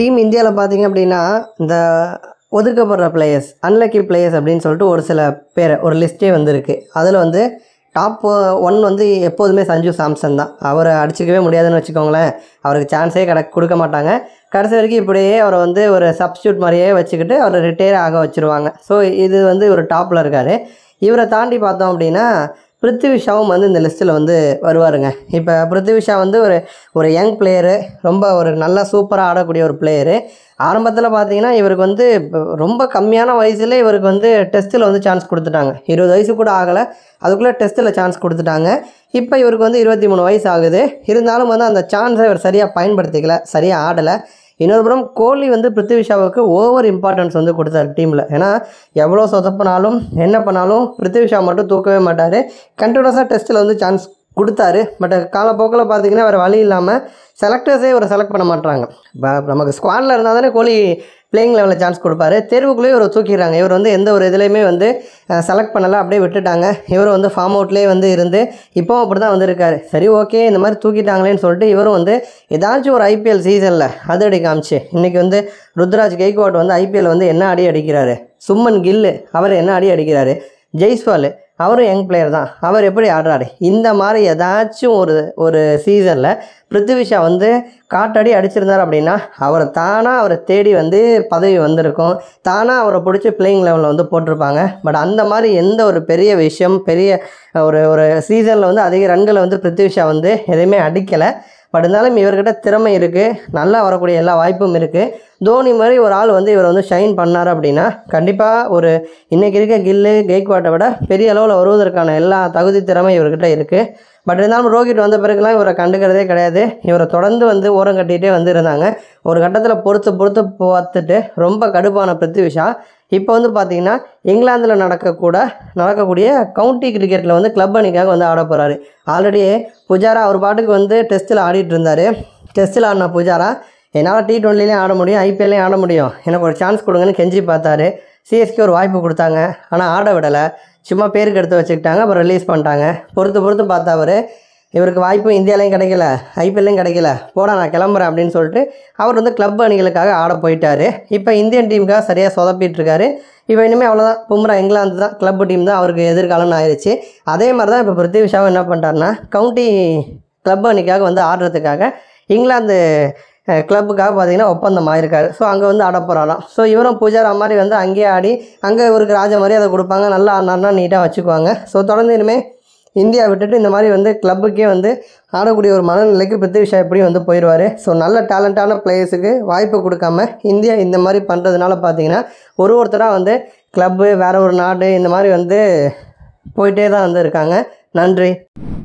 team இந்தியாவில் பார்த்தீங்க அப்படின்னா இந்த ஒதுக்கப்படுற பிளேயர்ஸ் அன்லக்கி பிளேயர்ஸ் அப்படின்னு சொல்லிட்டு ஒரு சில பேர் ஒரு லிஸ்ட்டே வந்திருக்கு அதில் வந்து டாப் ஒன் வந்து எப்போதுமே சஞ்சு சாம்சன் தான் அவரை அடிச்சிக்கவே முடியாதுன்னு வச்சுக்கோங்களேன் அவருக்கு சான்ஸே கிட கொடுக்க மாட்டாங்க கடைசி வரைக்கும் இப்படியே அவரை வந்து ஒரு சப்ஸ்டியூட் மாதிரியே வச்சுக்கிட்டு அவரை ரிட்டையர் ஆக வச்சுருவாங்க ஸோ இது வந்து ஒரு டாப்பில் இருக்கார் இவரை தாண்டி பார்த்தோம் அப்படின்னா பிருத்திவி ஷாவும் வந்து இந்த லிஸ்ட்டில் வந்து வருவாருங்க இப்போ பிருத்திவி ஷா வந்து ஒரு ஒரு யங் பிளேயரு ரொம்ப ஒரு நல்ல சூப்பராக ஆடக்கூடிய ஒரு பிளேயரு ஆரம்பத்தில் பார்த்தீங்கன்னா இவருக்கு வந்து இப்ப ரொம்ப கம்மியான வயசுல இவருக்கு வந்து டெஸ்ட்டில் வந்து சான்ஸ் கொடுத்துட்டாங்க இருபது வயசு கூட ஆகலை அதுக்குள்ளே டெஸ்ட்டில் சான்ஸ் கொடுத்துட்டாங்க இப்போ இவருக்கு வந்து இருபத்தி மூணு வயசு ஆகுது இருந்தாலும் வந்து அந்த சான்ஸை இவர் சரியாக பயன்படுத்திக்கல சரியாக ஆடலை இன்னொரு புறம் கோலி வந்து பிருத்திவி ஷாவுக்கு ஓவர் இம்பார்ட்டன்ஸ் வந்து கொடுத்தாரு டீமில் ஏன்னா எவ்வளோ சொதப்பினாலும் என்ன பண்ணாலும் பிருத்திவி ஷா மட்டும் தூக்கவே மாட்டார் கண்டினியூஸாக டெஸ்ட்டில் வந்து சான்ஸ் கொடுத்தாரு பட் காலப்போக்கில் பார்த்தீங்கன்னா வேறு வழி இல்லாமல் செலக்டர்ஸே இவரை செலக்ட் பண்ண மாட்டாங்க இப்போ நமக்கு ஸ்குவாடில் இருந்தால் தானே கோலி பிளேயிங் லெவலில் சான்ஸ் கொடுப்பாரு தேர்வுக்குள்ளேயே இவரை தூக்கிடுறாங்க இவர் வந்து எந்த ஒரு இதுலேயுமே வந்து செலக்ட் பண்ணலை அப்படியே விட்டுட்டாங்க இவர் வந்து ஃபார்ம் அவுட்லேயே வந்து இருந்து இப்போவும் அப்படி தான் வந்திருக்காரு சரி ஓகே இந்த மாதிரி தூக்கிட்டாங்களேன்னு சொல்லிட்டு இவரும் வந்து ஏதாச்சும் ஒரு ஐபிஎல் சீசனில் அது அடி காமிச்சு இன்றைக்கி வந்து ருத்ராஜ் கெய்க்வாட் வந்து ஐபிஎல் வந்து என்ன அடி அடிக்கிறாரு சும்மன் கில்லு அவர் என்ன அடி அடிக்கிறாரு ஜெய்ஸ்வால் அவரும் யங் பிளேயர் தான் அவர் எப்படி ஆடுறாரு இந்த மாதிரி ஏதாச்சும் ஒரு ஒரு சீசனில் பிருத்திவிஷா வந்து காட்டடி அடிச்சிருந்தார் அப்படின்னா அவரை தானாக அவரை தேடி வந்து பதவி வந்திருக்கும் தானாக அவரை பிடிச்சி பிளேயிங் லெவலில் வந்து போட்டிருப்பாங்க பட் அந்த மாதிரி எந்த ஒரு பெரிய விஷயம் பெரிய ஒரு ஒரு சீசனில் வந்து அதிக ரன்களை வந்து பிருத்திவிஷா வந்து எதையுமே அடிக்கலை பட் இருந்தாலும் இவர்கிட்ட திறமை இருக்குது நல்லா வரக்கூடிய எல்லா வாய்ப்பும் இருக்குது தோனி மாதிரி ஒரு ஆள் வந்து இவர் வந்து ஷைன் பண்ணார் அப்படின்னா கண்டிப்பாக ஒரு இன்றைக்கி இருக்க கில்லு கெய்க்வாட்டை விட பெரிய அளவில் வருவதற்கான எல்லா தகுதி திறமை இவர்கிட்ட இருக்குது பட் இருந்தாலும் ரோஹித் வந்த பிறகுலாம் இவரை கண்டுக்கிறதே கிடையாது இவரை தொடர்ந்து வந்து ஓரம் கட்டிகிட்டே வந்து இருந்தாங்க ஒரு கட்டத்தில் பொறுத்து பொறுத்து பார்த்துட்டு ரொம்ப கடுப்பான பிருத்திவிஷா இப்போ வந்து பார்த்தீங்கன்னா இங்கிலாந்தில் நடக்கக்கூட நடக்கக்கூடிய கவுண்டி கிரிக்கெட்டில் வந்து கிளப் அணிக்காக வந்து ஆட போகிறாரு ஆல்ரெடி புஜாரா அவர் பாட்டுக்கு வந்து டெஸ்ட்டில் ஆடிட்டு இருந்தார் டெஸ்ட்டில் ஆடின புஜாரா என்னால் டி டுவெண்ட்டிலையும் ஆட முடியும் ஐபிஎல்லையும் ஆட முடியும் எனக்கு ஒரு சான்ஸ் கொடுங்கன்னு கெஞ்சி பார்த்தாரு சிஎஸ்கே ஒரு வாய்ப்பு கொடுத்தாங்க ஆனால் ஆட விடலை சும்மா பேருக்கு எடுத்து வச்சுக்கிட்டாங்க அப்புறம் ரிலீஸ் பண்ணிட்டாங்க பொறுத்து பொறுத்து பார்த்தா அவர் இவருக்கு வாய்ப்பு இந்தியாலையும் கிடைக்கல ஐபிஎல்லையும் கிடைக்கல போடா நான் கிளம்புறேன் அப்படின்னு சொல்லிட்டு அவர் வந்து கிளப் அணிகளுக்காக ஆட போயிட்டாரு இப்போ இந்தியன் டீமுக்காக சரியாக சொதப்பிட்டு இருக்காரு இப்போ இனிமேல் அவ்வளோதான் பும்ரா இங்கிலாந்து தான் கிளப் டீம் தான் அவருக்கு எதிர்காலம்னு ஆயிடுச்சு அதே மாதிரி தான் இப்போ பிருத்திவிஷாவும் என்ன பண்ணிட்டாருன்னா கவுண்டி கிளப் அணிக்காக வந்து ஆடுறதுக்காக இங்கிலாந்து கிளப்புக்காக பார்த்தீங்கன்னா ஒப்பந்தம் ஆயிருக்காரு ஸோ அங்கே வந்து ஆட போகிறாராம் ஸோ இவரும் பூஜாரா மாதிரி வந்து அங்கேயே ஆடி அங்கே இவருக்கு ராஜ மாதிரி அதை கொடுப்பாங்க நல்லா ஆடினார்னா நீட்டாக வச்சுக்குவாங்க ஸோ தொடர்ந்து இனிமேல் இந்தியா விட்டுட்டு இந்த மாதிரி வந்து கிளப்புக்கே வந்து ஆடக்கூடிய ஒரு மனநிலைக்கு பிருத்திவிஷா எப்படியும் வந்து போயிடுவார் ஸோ நல்ல டேலண்டான பிளேயர்ஸுக்கு வாய்ப்பு கொடுக்காம இந்தியா இந்த மாதிரி பண்ணுறதுனால பார்த்தீங்கன்னா ஒரு ஒருத்தராக வந்து கிளப்பு வேற ஒரு நாடு இந்த மாதிரி வந்து போயிட்டே தான் வந்து இருக்காங்க நன்றி